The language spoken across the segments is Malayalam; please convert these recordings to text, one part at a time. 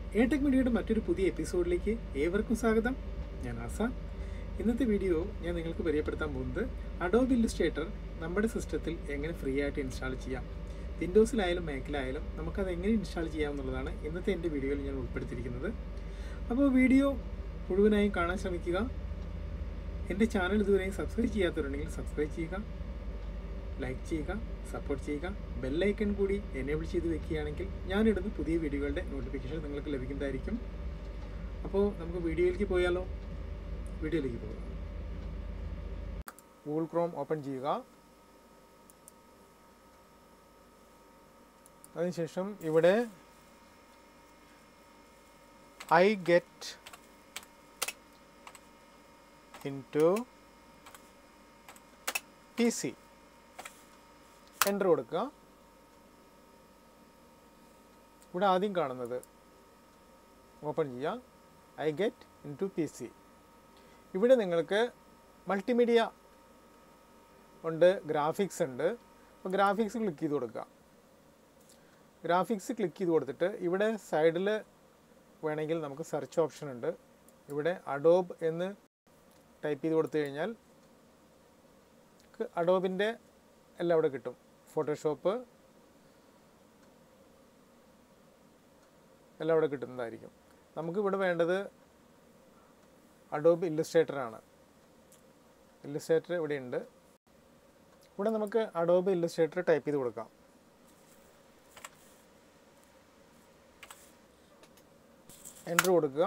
എടെക് മീഡിയയുടെ മറ്റൊരു പുതിയ എപ്പിസോഡിലേക്ക് ഏവർക്കും സ്വാഗതം ഞാൻ ആസ ഇന്നത്തെ വീഡിയോ ഞാൻ നിങ്ങൾക്ക് പരിചയപ്പെടുത്താൻ പോകുന്നത് അഡോബ് ഇല്ലുസ്ട്രേറ്റർ നമ്മുടെ സിസ്റ്റത്തിൽ എങ്ങനെ ഫ്രീ ആയിട്ട് ഇൻസ്റ്റാൾ ചെയ്യാം വിൻഡോസിലായാലും മാക്കിലായാലും നമുക്കത് എങ്ങനെ ഇൻസ്റ്റാൾ ചെയ്യാം എന്നുള്ളതാണ് ഇന്നത്തെ എൻ്റെ വീഡിയോയിൽ ഞാൻ ഉൾപ്പെടുത്തിയിരിക്കുന്നത് അപ്പോൾ വീഡിയോ മുഴുവനായും കാണാൻ ശ്രമിക്കുക എൻ്റെ ചാനൽ ഇതുവരെയും സബ്സ്ക്രൈബ് ചെയ്യാത്തവരുണ്ടെങ്കിൽ സബ്സ്ക്രൈബ് ചെയ്യുക ലൈക്ക് ചെയ്യുക സപ്പോർട്ട് ചെയ്യുക ബെല്ലൈക്കൺ കൂടി എനേബിൾ ചെയ്ത് വെക്കുകയാണെങ്കിൽ ഞാനിടുന്ന പുതിയ വീഡിയോകളുടെ നോട്ടിഫിക്കേഷൻ നിങ്ങൾക്ക് ലഭിക്കുന്നതായിരിക്കും അപ്പോൾ നമുക്ക് വീഡിയോയിലേക്ക് പോയാലോ വീഡിയോയിലേക്ക് പോകാം ഗൂഗിൾ ക്രോം ഓപ്പൺ ചെയ്യുക അതിനുശേഷം ഇവിടെ I get into P C enter കൊടുക്കുക ഇവിടെ ആദ്യം കാണുന്നത് ഓപ്പൺ ചെയ്യുക I get into P C ഇവിടെ നിങ്ങൾക്ക് മൾട്ടിമീഡിയ ഉണ്ട് ഗ്രാഫിക്സ് ഉണ്ട് അപ്പോൾ ഗ്രാഫിക്സ് ക്ലിക്ക് ചെയ്ത് കൊടുക്കുക ഗ്രാഫിക്സ് ക്ലിക്ക് ചെയ്ത് കൊടുത്തിട്ട് ഇവിടെ സൈഡിൽ വേണമെങ്കിൽ നമുക്ക് സെർച്ച് ഓപ്ഷൻ ഉണ്ട് ഇവിടെ അഡോബ് എന്ന് ടൈപ്പ് ചെയ്ത് കൊടുത്തു കഴിഞ്ഞാൽ അഡോബിൻ്റെ എല്ലാം അവിടെ കിട്ടും ഫോട്ടോഷോപ്പ് എല്ലാം അവിടെ കിട്ടുന്നതായിരിക്കും നമുക്ക് ഇവിടെ വേണ്ടത് അഡോബ് ഇല്ലുസ്ട്രേറ്റർ ആണ് ഇല്ലുസ്ട്രേറ്റർ ഇവിടെ ഉണ്ട് ഇവിടെ നമുക്ക് അഡോബ് ഇല്ലുസ്ട്രേറ്റർ ടൈപ്പ് ചെയ്ത് കൊടുക്കാം എൻ്റർ കൊടുക്കുക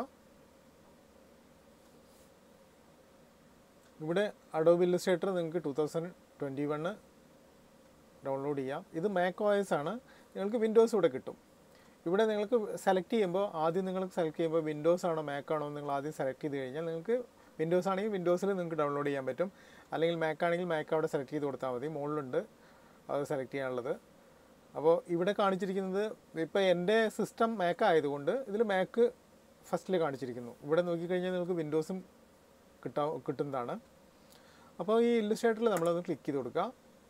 ഇവിടെ അഡോബ് ഇല്ലുസ്ട്രേറ്റർ നിങ്ങൾക്ക് two thousand twenty one download ചെയ്യാം ഇത് മാക് ഓയസ് ആണ് നിങ്ങൾക്ക് വിൻഡോസ് ഇവിടെ കിട്ടും ഇവിടെ നിങ്ങൾക്ക് സെലക്ട് ചെയ്യുമ്പോൾ ആദ്യം നിങ്ങൾ സെലക്ട് ചെയ്യുമ്പോൾ വിൻഡോസ് ആണോ മാക് ആണോ എന്ന് നിങ്ങൾ ആദ്യം സെലക്ട് ചെയ്ത് കഴിഞ്ഞാൽ നിങ്ങൾക്ക് വിൻഡോസ് ആണെങ്കിൽ വിൻഡോസിൽ നിങ്ങൾക്ക് ഡൗൺലോഡ് ചെയ്യാൻ പറ്റും അല്ലെങ്കിൽ മാക് ആണെങ്കിൽ മാക് അവിടെ സെലക്ട് ചെയ്ത് കൊടുത്താൽ മതി മുകളിലുണ്ട് അത് സെലക്ട് ചെയ്യാനുള്ളത് അപ്പോൾ ഇവിടെ കാണിച്ചിരിക്കുന്നത് ഇപ്പോൾ എൻ്റെ സിസ്റ്റം മാക് ആയതുകൊണ്ട് ഇതിൽ മാക് ഫസ്റ്റിൽ കാണിച്ചിരിക്കുന്നു ഇവിടെ നോക്കിക്കഴിഞ്ഞാൽ നിങ്ങൾക്ക് വിൻഡോസും കിട്ടാ കിട്ടുന്നതാണ് അപ്പോൾ ഈ ഇല്ലുസ്ട്രേറ്ററിൽ നമ്മളൊന്ന് ക്ലിക്ക് ചെയ്ത് കൊടുക്കുക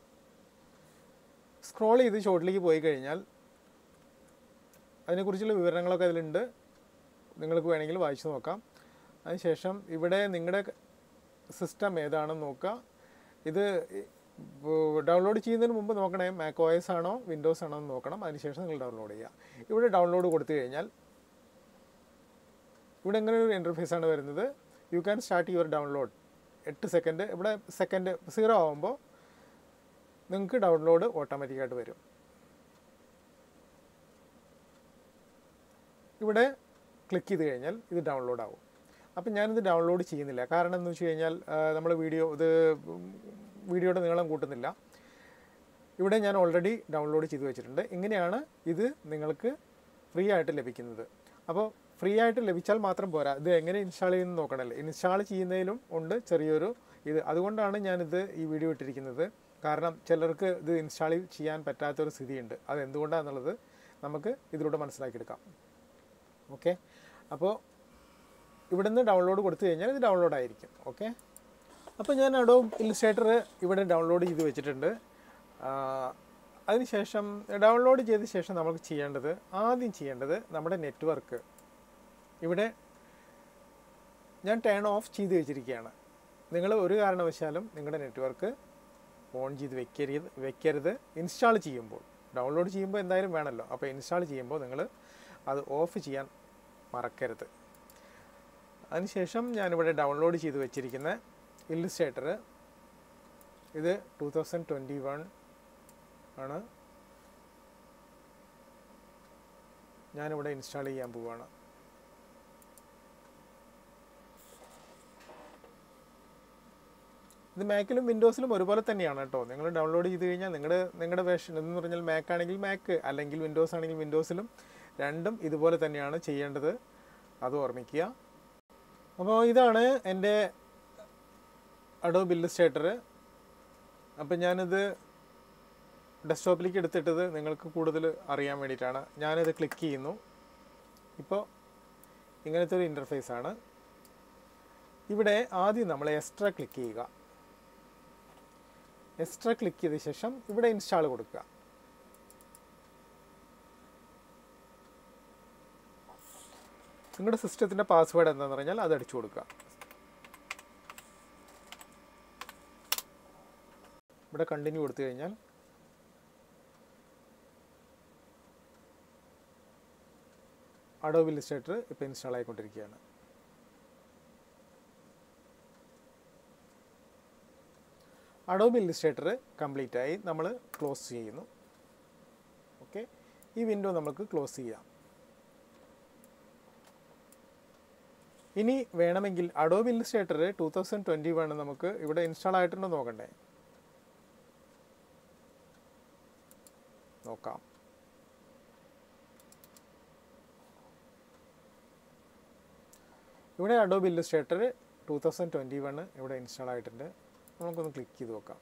സ്ക്രോൾ ചെയ്ത് ഷോർട്ടിലേക്ക് പോയി കഴിഞ്ഞാൽ അതിനെക്കുറിച്ചുള്ള വിവരണങ്ങളൊക്കെ അതിലുണ്ട് നിങ്ങൾക്ക് വേണമെങ്കിൽ വായിച്ചു നോക്കാം അതിനുശേഷം ഇവിടെ നിങ്ങളുടെ സിസ്റ്റം ഏതാണെന്ന് നോക്കുക ഇത് ഡൗൺലോഡ് ചെയ്യുന്നതിന് മുമ്പ് നോക്കണേ മാക് ഒ എസ് ആണോ വിൻഡോസ് ആണോ എന്ന് നോക്കണം അതിനുശേഷം നിങ്ങൾ ഡൗൺലോഡ് ചെയ്യുക ഇവിടെ ഡൗൺലോഡ് കൊടുത്തു കഴിഞ്ഞാൽ ഇവിടെ ഇങ്ങനെ ഒരു ഇൻ്റർഫേസ് ആണ് വരുന്നത് you can start your download എട്ട് സെക്കൻഡ് ഇവിടെ സെക്കൻഡ് സീറോ ആകുമ്പോൾ നിങ്ങൾക്ക് ഡൗൺലോഡ് ഓട്ടോമാറ്റിക്കായിട്ട് വരും ഇവിടെ ക്ലിക്ക് ചെയ്ത് കഴിഞ്ഞാൽ ഇത് ഡൗൺലോഡ് ആവും അപ്പം ഞാനിത് ഡൗൺലോഡ് ചെയ്യുന്നില്ല കാരണം എന്ന് വെച്ച് കഴിഞ്ഞാൽ നമ്മൾ വീഡിയോ ഇത് വീഡിയോയുടെ നീളം കൂട്ടുന്നില്ല ഇവിടെ ഞാൻ ഓൾറെഡി ഡൗൺലോഡ് ചെയ്ത് വെച്ചിട്ടുണ്ട് ഇങ്ങനെയാണ് ഇത് നിങ്ങൾക്ക് ഫ്രീ ആയിട്ട് ലഭിക്കുന്നത് അപ്പോൾ ഫ്രീ ആയിട്ട് ലഭിച്ചാൽ മാത്രം പോരാ ഇത് എങ്ങനെ ഇൻസ്റ്റാൾ ചെയ്യുന്നത് നോക്കണമല്ലോ ഇൻസ്റ്റാൾ ചെയ്യുന്നതിലും ഉണ്ട് ചെറിയൊരു ഇത് അതുകൊണ്ടാണ് ഞാനിത് ഈ വീഡിയോ ഇട്ടിരിക്കുന്നത് കാരണം ചിലർക്ക് ഇത് ഇൻസ്റ്റാൾ ചെയ്യാൻ പറ്റാത്തൊരു സ്ഥിതിയുണ്ട് അത് എന്തുകൊണ്ടാണെന്നുള്ളത് നമുക്ക് ഇതിലൂടെ മനസ്സിലാക്കിയെടുക്കാം ഓക്കെ അപ്പോൾ ഇവിടുന്ന് ഡൗൺലോഡ് കൊടുത്തു കഴിഞ്ഞാൽ ഇത് ഡൗൺലോഡ് ആയിരിക്കും ഓക്കെ അപ്പോൾ ഞാൻ അഡോ ഇല്ലുസ്ട്രേറ്റർ ഇവിടെ ഡൗൺലോഡ് ചെയ്ത് വെച്ചിട്ടുണ്ട് അതിനുശേഷം ഡൗൺലോഡ് ചെയ്ത ശേഷം നമുക്ക് ചെയ്യേണ്ടത് ആദ്യം ചെയ്യേണ്ടത് നമ്മുടെ നെറ്റ്വർക്ക് ഇവിടെ ഞാൻ ടേൺ ഓഫ് ചെയ്ത് വെച്ചിരിക്കുകയാണ് നിങ്ങൾ ഒരു കാരണവശാലും നിങ്ങളുടെ നെറ്റ്വർക്ക് ഓൺ ചെയ്ത് വെക്കരുത് വെക്കരുത് ഇൻസ്റ്റാൾ ചെയ്യുമ്പോൾ ഡൗൺലോഡ് ചെയ്യുമ്പോൾ എന്തായാലും വേണമല്ലോ അപ്പോൾ ഇൻസ്റ്റാൾ ചെയ്യുമ്പോൾ നിങ്ങൾ അത് ഓഫ് ചെയ്യാൻ മറക്കരുത് അതിനുശേഷം ഞാനിവിടെ ഡൗൺലോഡ് ചെയ്ത് വെച്ചിരിക്കുന്ന ഇല്ലുസ്ട്രേറ്റർ ഇത് ടു തൗസൻഡ് ട്വൻറ്റി വൺ ആണ് ഞാനിവിടെ ഇൻസ്റ്റാൾ ചെയ്യാൻ പോവുകയാണ് ഇത് മാക്കിലും വിൻഡോസിലും ഒരുപോലെ തന്നെയാണ് കേട്ടോ നിങ്ങൾ ഡൗൺലോഡ് ചെയ്ത് കഴിഞ്ഞാൽ നിങ്ങളുടെ നിങ്ങളുടെ വേർഷൻ എന്ന് പറഞ്ഞാൽ മാക്ക് ആണെങ്കിൽ മാക്ക് അല്ലെങ്കിൽ വിൻഡോസ് ആണെങ്കിൽ വിൻഡോസിലും രണ്ടും ഇതുപോലെ തന്നെയാണ് ചെയ്യേണ്ടത് അത് ഓർമ്മിക്കുക അപ്പോൾ ഇതാണ് എൻ്റെ അഡോബ് ഇല്ലുസ്ട്രേറ്റർ അപ്പം ഞാനിത് ഡെസ്ക്ടോപ്പിലേക്ക് എടുത്തിട്ടത് നിങ്ങൾക്ക് കൂടുതൽ അറിയാൻ വേണ്ടിയിട്ടാണ് ഞാനിത് ക്ലിക്ക് ചെയ്യുന്നു ഇപ്പോൾ ഇങ്ങനത്തെ ഒരു ഇൻ്റർഫേസ് ആണ് ഇവിടെ ആദ്യം നമ്മൾ എക്സ്ട്രാ ക്ലിക്ക് ചെയ്യുക എക്സ്ട്രാ ക്ലിക്ക് ചെയ്ത ശേഷം ഇവിടെ ഇൻസ്റ്റാൾ കൊടുക്കുക നിങ്ങളുടെ സിസ്റ്റത്തിൻ്റെ പാസ്വേഡ് എന്താണെന്ന് പറഞ്ഞാൽ അത് അടിച്ചു കൊടുക്കുക ഇവിടെ കണ്ടിന്യൂ കൊടുത്തു കഴിഞ്ഞാൽ അഡോബ് ഇലിസ്ട്രേറ്റർ ഇപ്പോൾ ഇൻസ്റ്റാൾ ആയിക്കൊണ്ടിരിക്കുകയാണ് അഡോബ് ഇലിസ്ട്രേറ്റർ കംപ്ലീറ്റ് ആയി നമ്മൾ ക്ലോസ് ചെയ്യുന്നു ഓക്കെ ഈ വിൻഡോ നമുക്ക് ക്ലോസ് ചെയ്യാം ഇനി വേണമെങ്കിൽ Adobe Illustrator two thousand twenty one നമുക്ക് ഇവിടെ ഇൻസ്റ്റാൾ ആയിട്ടുണ്ടോ നോക്കണ്ടേ നോക്കാം ഇവിടെ Adobe Illustrator two thousand twenty one ഇവിടെ ഇൻസ്റ്റാൾ ആയിട്ടുണ്ട് നമുക്കൊന്ന് ക്ലിക്ക് ചെയ്ത് നോക്കാം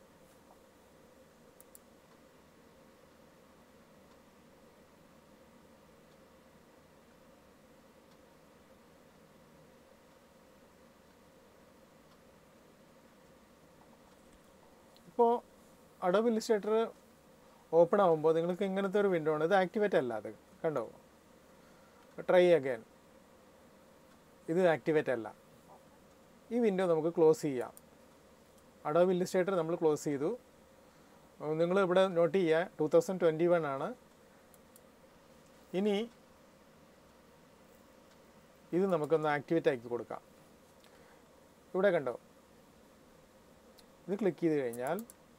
ഇപ്പോൾ അഡോബ് ഇല്ലുസ്ട്രേറ്റർ ഓപ്പൺ ആകുമ്പോൾ നിങ്ങൾക്ക് ഇങ്ങനത്തെ ഒരു വിൻഡോ ആണ് ഇത് ആക്ടിവേറ്റ് അല്ല അത് കണ്ടോ ട്രൈ അഗൈൻ ഇത് ആക്ടിവേറ്റ് അല്ല ഈ വിൻഡോ നമുക്ക് ക്ലോസ് ചെയ്യാം അഡോബ് ഇല്ലുസ്ട്രേറ്റർ നമ്മൾ ക്ലോസ് ചെയ്തു നിങ്ങൾ ഇവിടെ നോട്ട് ചെയ്യുക ടൂ തൗസൻഡ് ട്വൻറ്റി വൺ ആണ് ഇനി ഇത് നമുക്കൊന്ന് ആക്ടിവേറ്റ് ആക്കി കൊടുക്കാം ഇവിടെ കണ്ടോ ഇത് ക്ലിക്ക് ചെയ്ത് കഴിഞ്ഞാൽ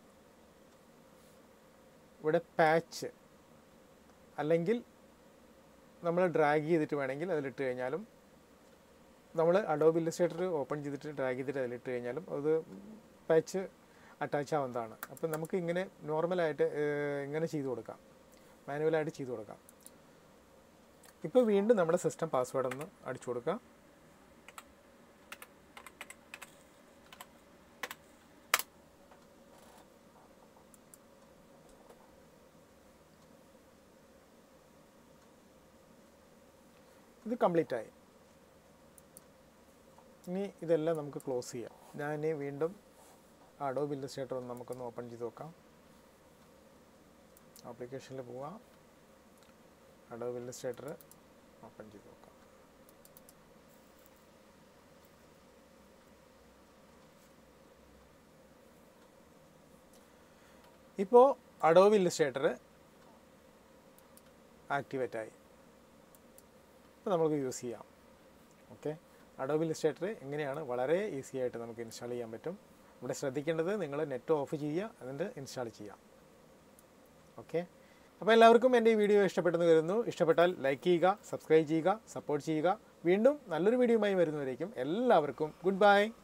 ഇവിടെ പാച്ച് അല്ലെങ്കിൽ നമ്മൾ ഡ്രാഗ് ചെയ്തിട്ട് വേണമെങ്കിൽ അതിലിട്ട് കഴിഞ്ഞാലും നമ്മൾ അഡോബ് ഇല്ലസ്ട്രേറ്റർ ഓപ്പൺ ചെയ്തിട്ട് ഡ്രാഗ് ചെയ്തിട്ട് അതിലിട്ട് കഴിഞ്ഞാലും അത് പാച്ച് അറ്റാച്ച് ആവുന്നതാണ് അപ്പം നമുക്ക് ഇങ്ങനെ നോർമലായിട്ട് ഇങ്ങനെ ചെയ്തു കൊടുക്കാം മാനുവലായിട്ട് ചെയ്തു കൊടുക്കാം ഇപ്പോൾ വീണ്ടും നമ്മുടെ സിസ്റ്റം പാസ്വേഡ് ഒന്ന് അടിച്ചു കൊടുക്കാം ഇത് കംപ്ലീറ്റ് ആയി ഇനി ഇതെല്ലാം നമുക്ക് ക്ലോസ് ചെയ്യാം ഞാൻ ഇനി വീണ്ടും അഡോബ് ഇല്ലസ്ട്രേറ്റർ ഒന്ന് നമുക്കൊന്ന് ഓപ്പൺ ചെയ്ത് നോക്കാം ആപ്ലിക്കേഷനിൽ പോവാം അഡോബ് ഇല്ലസ്ട്രേറ്റർ ഓപ്പൺ ചെയ്ത് നോക്കാം ഇപ്പോൾ അഡോബ് ഇല്ലസ്ട്രേറ്റർ ആക്ടിവേറ്റ് ആയി ഇപ്പോൾ നമുക്ക് യൂസ് ചെയ്യാം ഓക്കെ അഡോബ് ഇല്ലസ്ട്രേറ്റർ എങ്ങനെയാണ് വളരെ ഈസി ആയിട്ട് നമുക്ക് ഇൻസ്റ്റാൾ ചെയ്യാൻ പറ്റും ഇവിടെ ശ്രദ്ധിക്കേണ്ടത് നിങ്ങൾ നെറ്റ് ഓഫ് ചെയ്യുക എന്നിട്ട് ഇൻസ്റ്റാൾ ചെയ്യാം ഓക്കെ അപ്പോൾ എല്ലാവർക്കും എൻ്റെ ഈ വീഡിയോ ഇഷ്ടപ്പെട്ടെന്ന് കരുതുന്നു ഇഷ്ടപ്പെട്ടാൽ ലൈക്ക് ചെയ്യുക സബ്സ്ക്രൈബ് ചെയ്യുക സപ്പോർട്ട് ചെയ്യുക വീണ്ടും നല്ലൊരു വീഡിയോയുമായി വരുന്നവരേക്കും എല്ലാവർക്കും ഗുഡ് ബൈ